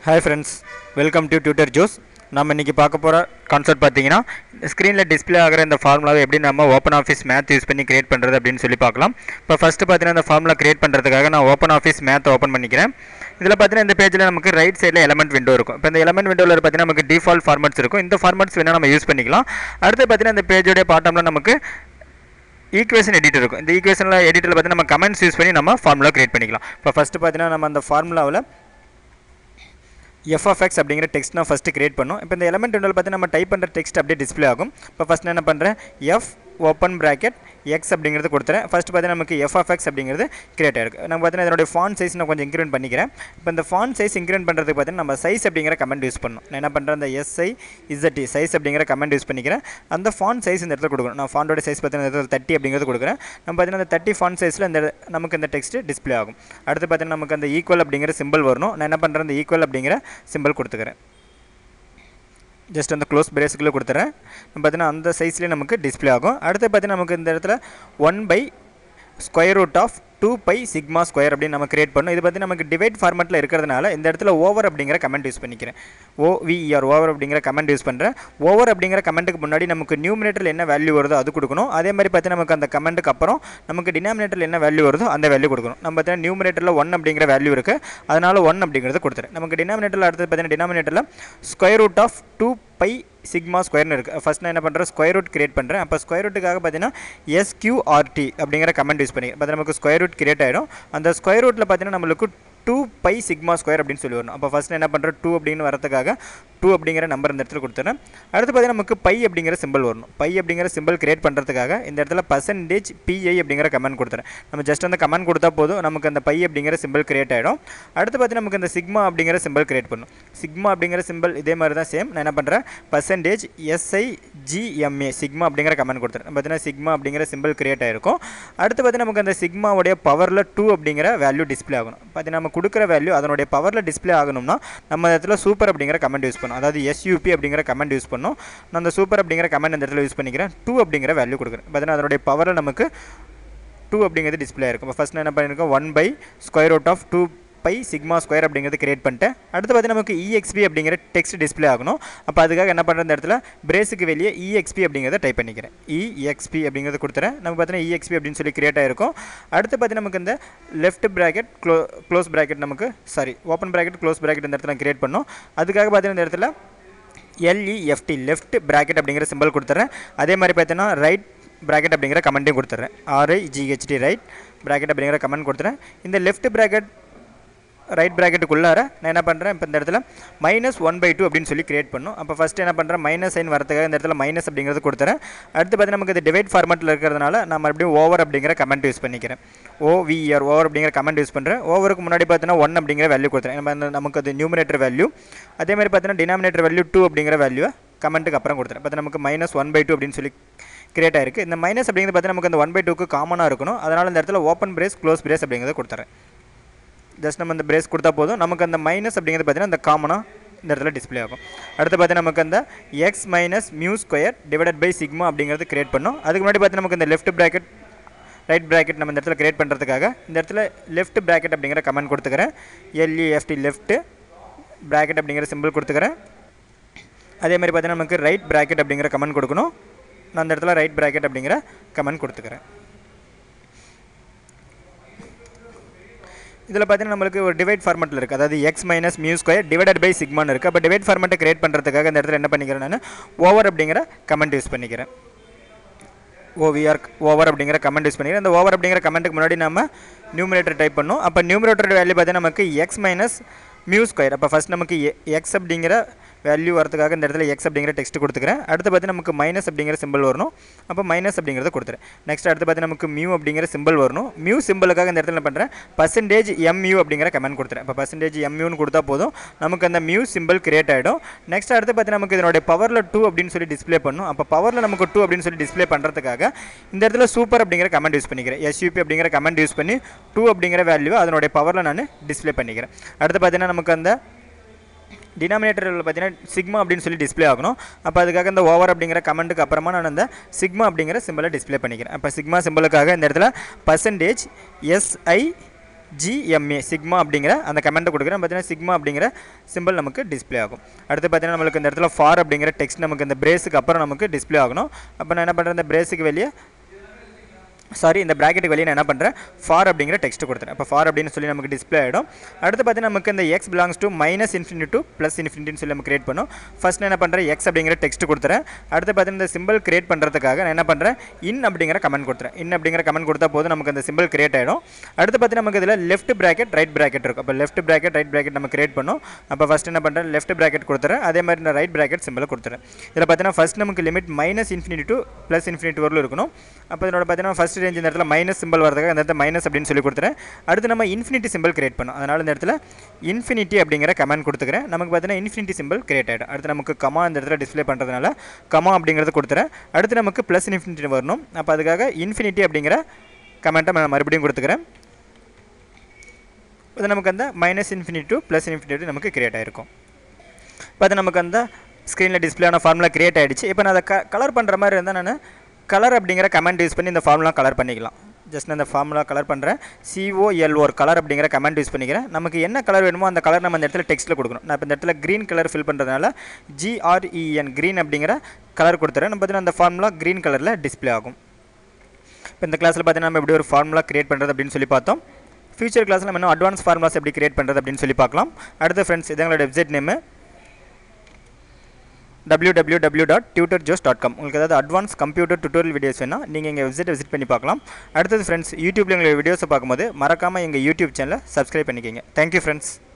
hi friends welcome to tutor Jos நம்ம இன்றைக்கி பார்க்க போகிற கான்செப்ட் பார்த்தீங்கன்னா ஸ்க்ரீனில் டிஸ்ப்ளே ஆகிற இந்த ஃபார்முலாவை எப்படி நம்ம ஓப்பன் ஆஃபீஸ் மேத் யூஸ் பண்ணி கிரியேட் பண்ணுறது அப்படின்னு சொல்லி பார்க்கலாம் இப்போ ஃபஸ்ட்டு பார்த்தீங்கன்னா இந்த ஃபார்முலா கிரியேட் பண்ணுறதுக்காக நான் ஓப்பன் ஆஃபீஸ் மேத் ஓப்பன் பண்ணிக்கிறேன் இதில் பார்த்தீங்கன்னா இந்த பேஜில் நமக்கு ரைட் சைடில் எலமெண்ட் விண்டோ இருக்கும் இப்போ இந்த எலமெண்ட் விண்டோவில் பார்த்தீங்கன்னா நமக்கு டிஃபால்ட் ஃபார்மட்ஸ் இருக்கும் இந்த ஃபார்மட்ஸ் வேணால் நம்ம யூஸ் பண்ணிக்கலாம் அடுத்து பார்த்தீங்கன்னா இந்த பேஜோடைய பாட்டமில் நமக்கு ஈக்குவேஷன் எடிட்டர் இருக்கும் இந்த ஈக்குவேஷனில் எடிட்டரில் பார்த்தீங்கன்னா நம்ம கமெண்ட்ஸ் யூஸ் பண்ணி நம்ம ஃபார்முலா கிரியேட் பண்ணிக்கலாம் இப்போ ஃபஸ்ட்டு பார்த்தீங்கன்னா நம்ம அந்த ஃபார்முலாவில் எஃப்எஃப்எக்ஸ் அப்படிங்கிற டெக்ஸ்ட் நான் ஃபஸ்ட்டு கிரியேட் பண்ணோம் இப்போ இந்த எலமெண்ட் விண்டோவில் பார்த்தீங்கன்னா நம்ம டைப் பண்ணுற டெக்ஸ்ட் அப்படியே டிஸ்ப்ளே ஆகும் இப்போ ஃபஸ்ட் நான் என்ன பண்ணுறேன் எஃப் ஓப்பன் ப்ராக்கெட் எக்ஸ் அப்படிங்கிறது கொடுத்துறேன் ஃபஸ்ட் பார்த்தீங்கன்னா நமக்கு எஃப்எஃப்எக்ஸ் அப்படிங்கிறது கிரியேட் ஆயிருக்கு நம்ம பார்த்தீங்கன்னா இதனுடைய ஃபான் சைஸ் நான் கொஞ்சம் இன்க்ரிமெண்ட் பண்ணிக்கிறேன் இப்போ இந்த ஃபான் சைஸ் இன்க்ரிமெண்ட் பண்ணுறதுக்கு பார்த்தீங்கன்னா நம்ம சைஸ் அப்படிங்கிற கமெண்ட் யூஸ் பண்ணணும் நான் என்ன பண்ணுறேன் அந்த எஸ்ஐ இசட்டி சைஸ் அப்படிங்கிற கமெண்ட் யூஸ் பண்ணிக்கிறேன் அந்த ஃபான் சைஸ் இந்த இடத்துல கொடுக்கணும் நான் ஃபாண்டோட சைஸ் பார்த்தீங்கன்னா இந்த இடத்துல தேர்ட்டி அப்படிங்கிறது கொடுக்குறேன் நம்ம பார்த்தீங்கன்னா அந்த தேர்ட்டி ஃபான் சைஸில் இந்த நமக்கு இந்த டெக்ஸ்ட் டிஸ்ப்ளே ஆகும் அடுத்து பார்த்தீங்கன்னா நமக்கு அந்த ஈக்குவல் அப்படிங்கிற சிம்பிள் வரணும் நான் என்ன பண்ணுறேன் அந்த ஈக்குவல் அப்படிங்கிற சிம்பிள் கொடுத்துக்கிறேன் ஜஸ்ட் அந்த க்ளோஸ் பிரேஸுக்குள்ளே கொடுத்துறேன் நம்ம பார்த்தீங்கன்னா அந்த சைஸ்லேயே நமக்கு டிஸ்ப்ளே ஆகும் அடுத்து பார்த்தீங்கன்னா நமக்கு இந்த இடத்துல one by square root of two pi sigma square அப்படின்னு நம்ம கிரியேட் பண்ணோம் இது பற்றி நமக்கு டிவைட் ஃபார்மெட்டில் இருக்கிறதுனால இந்த இடத்துல ஓவர் அப்படிங்கிற கமெண்ட் யூஸ் பண்ணிக்கிறேன் ஓவிஆர் ஓவர் அப்படிங்கிற கமெண்ட் யூஸ் பண்ணுறேன் ஓவர் அப்படிங்கிற கமெண்ட்டுக்கு முன்னாடி நமக்கு நியூமினேட்டரில் என்ன வேல்யூ வருதோ அது கொடுக்கணும் அதே மாதிரி பார்த்தீங்கன்னா நமக்கு அந்த கமெண்ட்டுக்கு அப்புறம் நமக்கு டினாமினேட்டரில் என்ன வேல்யூ வருதோ அந்த வேல்யூ கொடுக்கணும் நம்ம பார்த்தீங்கன்னா நியூமினேட்டரில் ஒன் அப்படிங்கிற வேல்யூ இருக்குது அதனால் ஒன் அப்படிங்கிறது கொடுத்துறேன் நமக்கு டினாமினேட்டரில் அடுத்தது பார்த்தீங்கன்னா டினாமினேட்டரில் square root of two pi sigma ஸ்கொயர்னு இருக்குது ஃபஸ்ட் நான் என்ன பண்ணுறேன் ஸ்கொயர் ரூட் கிரியேட் பண்ணுறேன் அப்போ ஸ்கொயர் ரூட்டுக்காக பார்த்தீங்கன்னா எஸ்கியூஆர்டி அப்படிங்கிற கமெண்ட் யூஸ் பண்ணி பார்த்தீங்கன்னா நமக்கு ஸ்கொயர் ரூட் கிரியேட் ஆகிடும் அந்த ஸ்கொயர் ரூட்டில் பார்த்தீங்கன்னா நம்மளுக்கு டூ பை சிக்மா ஸ்கொயர் அப்படின்னு சொல்லி வரணும் அப்போ ஃபஸ்ட் என்ன பண்ணுறேன் டூ அப்படின்னு வரதுக்காக டூ அப்படிங்கிற நம்பர் இந்த இடத்துல கொடுத்துறேன் அடுத்து பார்த்தீங்கன்னா நமக்கு பை அப்படிங்கிற சிம்பிள் வரணும் பை அப்படிங்கிற சிம்பிள் கிரியேட் பண்ணுறதுக்காக இந்த இடத்துல பர்சன்டேஜ் பிஐ அப்படிங்கிற கமெண்ட் கொடுத்துறேன் நம்ம ஜஸ்ட் அந்த கமெண்ட் கொடுத்தா போதும் நமக்கு அந்த பை அப்படிங்கிற சிம்பிள் கிரியேட் ஆகிடும் அடுத்து பார்த்தீங்கன்னா நமக்கு அந்த சிக்மா அப்படிங்கிற சிம்பிள் கிரியேட் பண்ணும் சிக்மா அப்படிங்கிற சிம்பிள் இதே மாதிரி தான் சேம் நான் என்ன பண்ணுறேன் பர்சன்டேஜ் எஸ்ஐ ஜிஎம்ஏ சிக்மா அப்படிங்கிற கமெண்ட் கொடுத்துறேன் பார்த்தீங்கன்னா சிக்மா அப்படிங்கிற சிம்பிள் கிரியேட் ஆகிருக்கும் அடுத்து பார்த்தீங்கன்னா நமக்கு அந்த சிக்மாவுடைய பவரில் டூ அப்படிங்கிற வேல்யூ டிஸ்ப்ளே ஆகணும் பார்த்தீங்கன்னா நம்ம கொடுக்குற வேல்யூ அதனுடைய பவரில் டிஸ்ப்ளே ஆகணும்னா நம்ம இடத்துல சூப்பர் அப்படிங்கிற கமெண்ட் யூஸ் பண்ணணும் அதாவது எஸ்யூபி அப்படிங்கிற கமெண்ட் யூஸ் பண்ணணும் நான் அந்த சூப்பர் அப்படிங்கிற கமெண்ட் இந்த இடத்துல யூஸ் பண்ணிக்கிறேன் டூ அப்படிங்கிற வேல்யூ கொடுக்குறேன் பார்த்தீங்கன்னா அதனுடைய பவரில் நமக்கு டூ அப்படிங்கிறது டிஸ்ப்ளே இருக்கும் இப்போ ஃபஸ்ட் நான் என்ன பண்ணியிருக்கோம் one by square root of two pi sigma square அப்படிங்கிறது கிரியேட் பண்ணிட்டேன் அடுத்து பார்த்தீங்கன்னா நமக்கு இஎக்ஸ்பி அப்படிங்கிற டெக்ஸ்ட் டிஸ்ப்ளே ஆகணும் அப்போ அதுக்காக என்ன பண்ணுற இந்த இடத்துல பிரேஸுக்கு வெளியே இஎக்ஸ்பி அப்படிங்கிறத டைப் பண்ணிக்கிறேன் இஎக்ஸ்பி அப்படிங்கிறது கொடுத்துறேன் நம்ம பார்த்தீங்கன்னா இஎக்ஸ்பி அப்படின்னு சொல்லி கிரியேட் ஆகிருக்கும் அடுத்து பார்த்தீங்கன்னா நமக்கு இந்த லெஃப்ட் ப்ராக்கெட் க்ளோ க்ளோஸ் ப்ராக்கெட் நமக்கு sorry open bracket close bracket இந்த இடத்துல கிரியேட் பண்ணோம் அதுக்காக பார்த்தீங்கன்னா இந்த இடத்துல எல்இஎஃப்டி லெஃப்ட் ப்ராக்கெட் அப்படிங்கிற சிம்பிள் கொடுத்துறேன் அதே மாதிரி பார்த்தீங்கன்னா ரைட் ப்ராக்கெட் அப்படிங்கிற கமெண்ட்டையும் கொடுத்துட்றேன் ஆர்ஐ ஜிஹெச்டி ரைட் ப்ராக்கெட் அப்படிங்கிற கமெண்ட் கொடுத்துறேன் இந்த லெஃப்ட் ப்ராக்கெட் ரைட் ப்ராக்கெட்டுக்குள்ளார நான் என்ன பண்ணுறேன் இப்போ இந்த இடத்துல மைனஸ் ஒன் பை டூ அப்படின்னு சொல்லி கிரியேட் பண்ணும் அப்போ ஃபஸ்ட்டு என்ன பண்ணுறேன் மைனஸ் சைன் வரதுக்காக இந்த இடத்துல மைனஸ் அப்படிங்கிறது கொடுத்துறேன் அடுத்து பார்த்தீங்கன்னா நமக்கு இது டிவைட் ஃபார்மெட்டில் இருக்கிறதுனால நான் மறுபடியும் ஓவர் அப்படிங்கிற கமெண்ட் யூஸ் பண்ணிக்கிறேன் ஓவிஆர் ஓவர் அப்படிங்கிற கமெண்ட் யூஸ் பண்ணுறேன் ஓவருக்கு முன்னாடி பார்த்தீங்கன்னா ஒன் அப்படிங்கிற வேல்யூ கொடுத்துறேன் நம்ம அந்த நமக்கு அது நியூமினேட்டர் வேல்யூ அதே மாதிரி பார்த்தீங்கன்னா டினாமினேட்டர் வேல்யூ டூ அப்படிங்கிற வேல்யூ கமெண்ட்டுக்கு அப்புறம் கொடுத்துறேன் பார்த்தா நமக்கு மைனஸ் ஒன் பை டூ அப்படின்னு சொல்லி கிரியேட் ஆயிருக்கு இந்த மைனஸ் அப்படிங்கிறது பார்த்தீங்கன்னா நமக்கு அந்த ஒன் பை டூக்கு காமனாக இருக்கணும் அதனால் இந்த இடத்துல ஓப்பன் பிரேஸ் க்ளோஸ் பிரேஸ் அப்படிங்கிறத கொடுத்துறேன் ஜஸ்ட் நம்ம இந்த பிரேஸ் கொடுத்தா போதும் நமக்கு அந்த மைனஸ் அப்படிங்கிறது பார்த்தீங்கன்னா இந்த காமனாக இந்த இடத்துல டிஸ்ப்ளே ஆகும் அடுத்து பார்த்தீங்கன்னா நமக்கு அந்த X minus mu square divided by sigma அப்படிங்கிறது கிரியேட் பண்ணோம் அதுக்கு முன்னாடி பார்த்தீங்கன்னா நமக்கு இந்த லெஃப்ட் ப்ராக்கெட் ரைட் ப்ராக்கெட் நம்ம இந்த இடத்துல கிரியேட் பண்ணுறதுக்காக இந்த இடத்துல லெஃப்ட் ப்ராக்கெட் அப்படிங்கிற கமெண்ட் கொடுத்துக்கிறேன் எல்இஎஃப்டி லெஃப்ட்டு ப்ராக்கெட் அப்படிங்கிற சிம்பிள் கொடுத்துக்கிறேன் அதே மாதிரி பார்த்தீங்கன்னா நமக்கு ரைட் ப்ராக்கெட் அப்படிங்கிற கமெண்ட் கொடுக்கணும் நான் அந்த இடத்துல ரைட் ப்ராக்கெட் அப்படிங்கிற கமெண்ட் கொடுத்துக்கிறேன் இதில் பார்த்தீங்கன்னா நம்மளுக்கு ஒரு டிவைட் ஃபார்மெட்டில் இருக்குது அதாவது X minus mu square divided by சிக்மான்னு இருக்குது அப்போ டிவைட் ஃபார்மெட்டை கிரியேட் பண்ணுறதுக்காக இந்த இடத்துல என்ன பண்ணிக்கிறேன் நான் ஓவர் அப்படிங்கிற கமெண்ட் யூஸ் பண்ணிக்கிறேன் ஓவிஆர் ஓவர் அப்படிங்கிற கமெண்ட் யூஸ் பண்ணிக்கிறேன் இந்த ஓவர் அப்படிங்கிற கமெண்ட்டுக்கு முன்னாடி நம்ம நியூமினேட்டர் டைப் பண்ணோம் அப்போ நியூமினேட்டர் வேல்யூ பார்த்தீங்கன்னா நமக்கு எக்ஸ் மைனஸ் மியூ ஸ்கொயர் அப்போ ஃபஸ்ட் நமக்கு எக்ஸ் அப்படிங்கிற வேல்யூ வரதுக்காக இந்த இடத்துல எக்ஸ் அப்படிங்கிற டெக்ஸ்ட் கொடுத்துக்கிறேன் அடுத்து பார்த்து நமக்கு மைனஸ் அப்படிங்கிற சிம்பிள் வரணும் அப்போ மைனஸ் அப்படிங்கிறத கொடுத்துறேன் நெக்ஸ்ட் அடுத்து பார்த்து நமக்கு மியூ அப்படிங்கிற சிம்பிள் வரணும் மியூ சிம்பிளுக்காக இந்த இடத்துல என்ன பண்ணுறேன் பர்சன்டேஜ் எம்யூ அப்படிங்கிற கமெண்ட் கொடுத்துறேன் இப்போ பர்சன்டேஜ் எம்யூன்னு கொடுத்தா போதும் நமக்கு அந்த மியூ சிம்பிள் கிரியேட் ஆகிடும் நெக்ஸ்ட் அடுத்து பார்த்து நமக்கு இதனுடைய பவரில் டூ அப்படின்னு சொல்லி டிஸ்ப்ளே பண்ணும் அப்போ பவரில் நமக்கு டூ அப்படின்னு சொல்லி டிஸ்ப்ளே பண்ணுறதுக்காக இந்த இடத்துல சூப்பர் அப்படிங்கிற கமெண்ட் யூஸ் பண்ணிக்கிறேன் எஸ்யூபி அப்படிங்கிற கமெண்ட் யூஸ் பண்ணி டூ அப்படிங்கிற வேல்யூ அதனுடைய பவரில் நான் டிஸ்ப்ளே பண்ணிக்கிறேன் அடுத்து பார்த்தீங்கன்னா நமக்கு அந்த டினாமினேட்டரில் பார்த்தீங்கன்னா சிக்மா அப்படின்னு சொல்லி டிஸ்ப்ளே ஆகணும் அப்போ அதுக்காக இந்த ஓவர் அப்படிங்கிற கமெண்ட்டுக்கு அப்புறமா நான் அந்த சிக்மா அப்படிங்கிற சிம்பிளை டிஸ்ப்ளே பண்ணிக்கிறேன் அப்போ சிக்மா சிம்பிளுக்காக இந்த இடத்துல பர்சன்டேஜ் எஸ்ஐ ஜிஎம்ஏ சிக்மா அப்படிங்கிற அந்த கமெண்ட்டை கொடுக்குறேன் பார்த்தீங்கன்னா சிக்மா அப்படிங்கிற சிம்பிள் நமக்கு டிஸ்ப்ளே ஆகும் அடுத்து பார்த்தீங்கன்னா நம்மளுக்கு இந்த இடத்துல ஃபார் அப்படிங்கிற டெக்ஸ்ட் நமக்கு இந்த பிரேஸுக்கு அப்புறம் நமக்கு டிஸ்ப்ளே ஆகணும் அப்போ நான் என்ன பண்ணுறேன் இந்த பிரேஸுக்கு வெளியே சாரி இந்த ப்ராக்கெட்டுக்கு வெளியே நான் என்ன பண்ணுறேன் ஃபார் அப்படிங்கிற டெக்ஸ்ட் கொடுத்துறேன் இப்போ ஃபார் அப்படின்னு சொல்லி நமக்கு டிஸ்ப்ளே ஆகிடும் அடுத்து பார்த்தீங்கன்னா நமக்கு இந்த X belongs to minus infinity to plus இன்ஃபினிட்டின்னு சொல்லி நம்ம கிரியேட் பண்ணும் ஃபஸ்ட் நான் என்ன பண்ணுறேன் எக்ஸ் அப்படிங்கிற டெக்ஸ்ட் கொடுத்துறேன் அடுத்து பார்த்தீங்கன்னா இந்த சிம்பிள் கிரியேட் பண்ணுறதுக்காக நான் என்ன பண்ணுறேன் இன் அப்படிங்கிற கமெண்ட் கொடுத்துறேன் இன் அப்படிங்கிற கமெண்ட் கொடுத்தா போதும் நமக்கு அந்த சிம்பிள் கிரியேட் ஆகிடும் அடுத்து பார்த்தீங்கன்னா நமக்கு இதில் லெஃப்ட் ப்ராக்கெட் ரைட் ப்ராக்கெட் இருக்கும் அப்போ லெஃப்ட் ப்ராக்கெட் ரைட் ப்ராக்கெட் நம்ம கிரியேட் பண்ணோம் அப்போ ஃபஸ்ட் என்ன பண்ணுறேன் லெஃப்ட் ப்ராக்கெட் கொடுத்துறேன் அதே மாதிரி நான் ரைட் ப்ராக்கெட் சிம்பிள் கொடுத்துறேன் இதில் பார்த்தீங்கன்னா ஃபஸ்ட் நமக்கு limit minus infinity to plus infinity வரலும் இருக்கணும் அப்போ இதனோட பார்த்தீங்கன்னா ஃபஸ்ட் ரேஞ்ச் இந்த இடத்துல மைனஸ் சிம்பிள் வரதுக்காக இந்த இடத்துல மைனஸ் அப்படின்னு சொல்லி கொடுத்துறேன் அடுத்து நம்ம இன்ஃபினிட்டி சிம்பிள் கிரியேட் பண்ணோம் அதனால் இந்த இடத்துல இன்ஃபினிட்டி அப்படிங்கிற கமெண்ட் கொடுத்துக்கிறேன் நமக்கு பார்த்தீங்கன்னா இன்ஃபினிட்டி சிம்பிள் கிரியேட் ஆகிடும் அடுத்து நமக்கு கமா இந்த இடத்துல டிஸ்ப்ளே பண்ணுறதுனால கமா அப்படிங்கிறது கொடுத்துறேன் அடுத்து நமக்கு ப்ளஸ் இன்ஃபினிட்டி வரணும் அப்போ அதுக்காக இன்ஃபினிட்டி அப்படிங்கிற கமெண்ட்டை நான் மறுபடியும் கொடுத்துக்கிறேன் இது நமக்கு அந்த minus infinity to plus infinity நமக்கு கிரியேட் ஆகிருக்கும் இப்போ அது நமக்கு அந்த ஸ்க்ரீனில் டிஸ்பிளே ஆன ஃபார்முலா கிரியேட் ஆகிடுச்சு இப்போ நான் அதை க கலர் பண்ணுற மாதிரி இருந்தால் நான் கலர் அப்படிங்கிற கமெண்ட் யூஸ் பண்ணி இந்த ஃபார்முலா கலர் பண்ணிக்கலாம் ஜஸ்ட் நான் இந்த ஃபார்முலா கலர் பண்ணுறேன் சிஓஎல்ஓர் கலர் அப்படிங்கிற கமெண்ட் யூஸ் பண்ணிக்கிறேன் நமக்கு என்ன கலர் வேணுமோ அந்த கலர் நம்ம இந்த இடத்துல டெக்ஸ்ட்டில் கொடுக்கணும் நான் இப்போ இந்த இடத்துல க்ரீன் கலர் ஃபில் பண்ணுறதுனால ஜிஆர்இஎன் க்ரீன் அப்படிங்கிற கலர் கொடுத்துறேன் நம்ம பார்த்தீங்கன்னா அந்த ஃபார்முலா க்ரீன் கலரில் டிஸ்பிளே ஆகும் இப்போ இந்த கிளாஸில் பார்த்தீங்கன்னா நம்ம எப்படி ஒரு ஃபார்முலா கிரியேட் பண்ணுறது அப்படின்னு சொல்லி பார்த்தோம் ஃபியூச்சர் கிளாஸில் நம்ம இன்னும் அட்வான்ஸ் ஃபார்முலாஸ் எப்படி கிரியேட் பண்ணுறது அப்படின்னு சொல்லி பார்க்கலாம் அடுத்த ஃப்ரெண்ட்ஸ் இது எங்களோட website name www.tutorjos.com dot tutor Jos dot com உங்களுக்கு ஏதாவது அட்வான்ஸ் கம்ப்யூட்டர் டுட்டோரியல் வீடியோஸ் வேணால் நீங்கள் எங்கள் வெப்சைட் விசிட் பண்ணி பார்க்கலாம் அடுத்தது ஃப்ரெண்ட்ஸ் யூடியூப்பில் எங்கள் வீடியோஸை பார்க்கும்போது மறக்காமல் எங்கள் யூடியூப் சேனலை சப்ஸ்கிரைப் பண்ணிக்கோங்க தேங்க்யூ ஃப்ரெண்ட்ஸ்